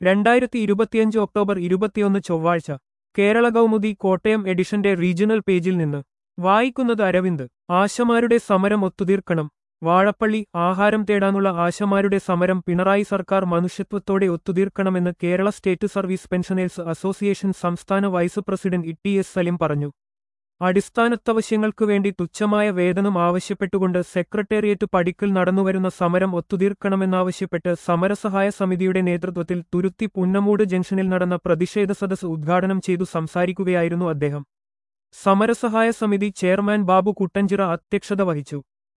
രണ്ടായിരത്തി ഇരുപത്തിയഞ്ച് ഒക്ടോബർ ഇരുപത്തിയൊന്ന് ചൊവ്വാഴ്ച കേരള കൗമുദി കോട്ടയം എഡിഷന്റെ റീജിയണൽ പേജിൽ നിന്ന് വായിക്കുന്നത് അരവിന്ദ് ആശമാരുടെ സമരം ഒത്തുതീർക്കണം വാഴപ്പള്ളി ആഹാരം തേടാനുള്ള ആശമാരുടെ സമരം പിണറായി സർക്കാർ മനുഷ്യത്വത്തോടെ ഒത്തുതീർക്കണമെന്ന് Kerala state service pensioners association സംസ്ഥാന vice president E T S Salim പറഞ്ഞു അടിസ്ഥാനത്തവശ്യങ്ങൾക്കു വേണ്ടി തുച്ഛമായ വേതനം ആവശ്യപ്പെട്ടുകൊണ്ട് സെക്രട്ടേറിയറ്റ് പടിക്കൽ നടന്നുവരുന്ന സമരം ഒത്തുതീർക്കണമെന്നാവശ്യപ്പെട്ട് സമരസഹായ സമിതിയുടെ നേതൃത്വത്തിൽ തുരുത്തി പുന്നമൂട് ജംഗ്ഷനിൽ നടന്ന പ്രതിഷേധ സദസ് ഉദ്ഘാടനം ചെയ്തു സംസാരിക്കുകയായിരുന്നു അദ്ദേഹം സമരസഹായ സമിതി ചെയർമാൻ ബാബു കുട്ടഞ്ചിറ അധ്യക്ഷത വഹിച്ചു